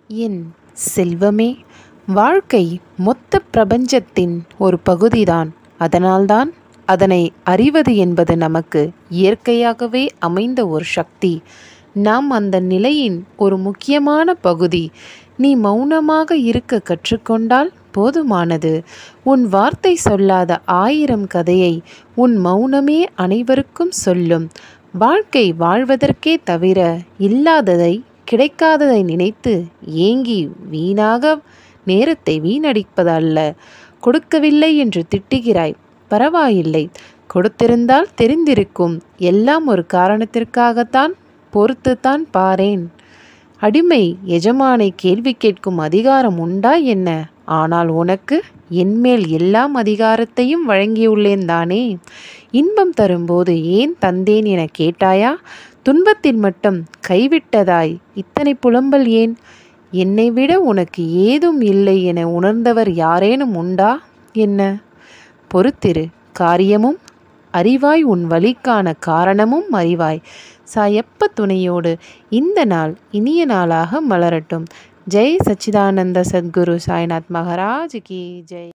என் செல்வமே வாழ்க்கை மொத்த பிரபஞ்சத்தின் ஒரு பகுதிதான் அதனால்தான் அதனை அறிவது என்பது நமக்கு இயற்கையாகவே அமைந்த ஒரு சக்தி நாம் அந்த நிலையின் ஒரு முக்கியமான பகுதி நீ மௌனமாக இருக்க கற்றுக்கொண்டால் போதுமானது உன் வார்த்தை சொல்லாத ஆயிரம் கதையை உன் மௌனமே அனைவருக்கும் சொல்லும் வாழ்க்கை வாழ்வதற்கே தவிர இல்லாததை கிடைக்காததை நினைத்து ஏங்கி வீணாக நேரத்தை வீணடிப்பதல்ல கொடுக்கவில்லை என்று திட்டுகிறாய் பரவாயில்லை கொடுத்திருந்தால் தெரிந்திருக்கும் எல்லாம் ஒரு காரணத்திற்காகத்தான் பொறுத்துத்தான் பாரேன் அடிமை எஜமானை கேள்வி கேட்கும் அதிகாரம் உண்டா என்ன ஆனால் உனக்கு என்மேல் எல்லாம் அதிகாரத்தையும் வழங்கியுள்ளேன் தானே இன்பம் தரும்போது ஏன் தந்தேன் என கேட்டாயா துன்பத்தில் மட்டும் கைவிட்டதாய் இத்தனை புலம்பல் ஏன் என்னை விட உனக்கு ஏதும் இல்லை என உணர்ந்தவர் யாரேனும் உண்டா என்ன பொறுத்திரு காரியமும் அறிவாய் உன் வழிக்கான காரணமும் அறிவாய் சாயப்ப துணையோடு இந்த நாள் இனிய நாளாக மலரட்டும் ஜெய் சச்சிதானந்த சத்குரு சாய்நாத் மகாராஜ் கி ஜெய்